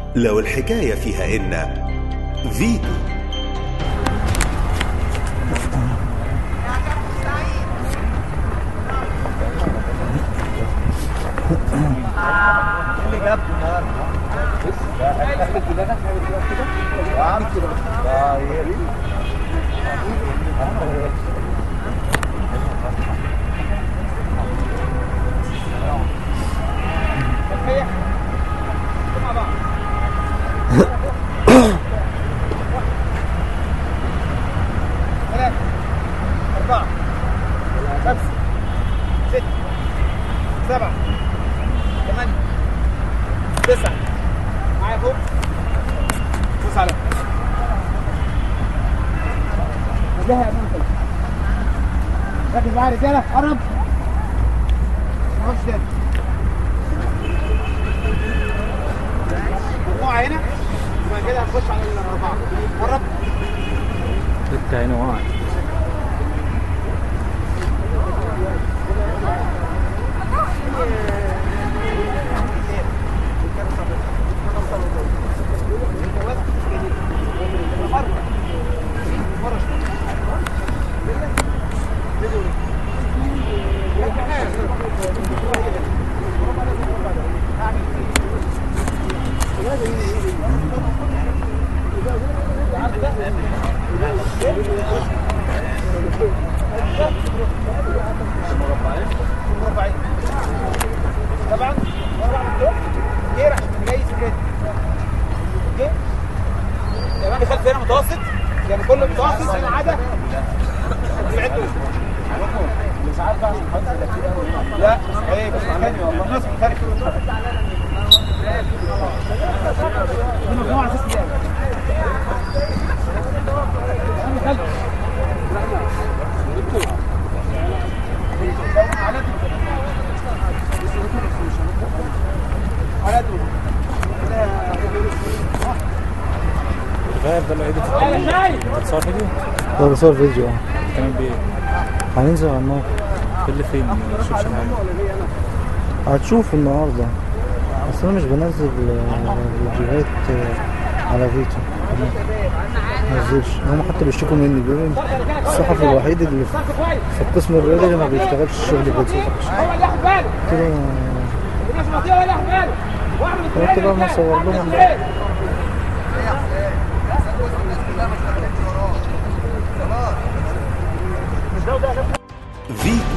لو الحكاية فيها إن فيتو اللي جاب ثلاثة أربعة خمسة ستة سبعة ثمانية تسعة معايا فوق بص على وجهها يا منطق ركز معايا يا رجالة قرب ما تخش تاني مجموعة هنا وبعد كده هنخش على الأربعة قرب لسه هنا واحد مربعين طبعا مربع مفتوح كتير عشان جاي سكريت اوكي يبقى خلف هنا متوسط يعني كله متوسط هنا عدا بعدوا مش عارف بقى لا ايه بس ثاني والله الناس مختلف دي مجموعه اساس يعني خلف على على غير ده العيد انت بتصور فيديو؟ ده بصور فيديو اه بتعمل بيه ايه؟ هننزل على الموقع اللي فين؟ ما بشوفش معانا هتشوف النهارده بس انا مش بنزل آه، فيديوهات آه، على فيتو ما بنزلش هم حتى بيشتكوا مني بيقولوا الصحفي الوحيد اللي في في القسم الرياضي اللي ما بيشتغلش الشغل بيتوتك هو اللي ياخد باله قلت له الناس المصريه هو اللي ياخد باله واحد من قلت بقى ما اصور لهم بقى. فيتو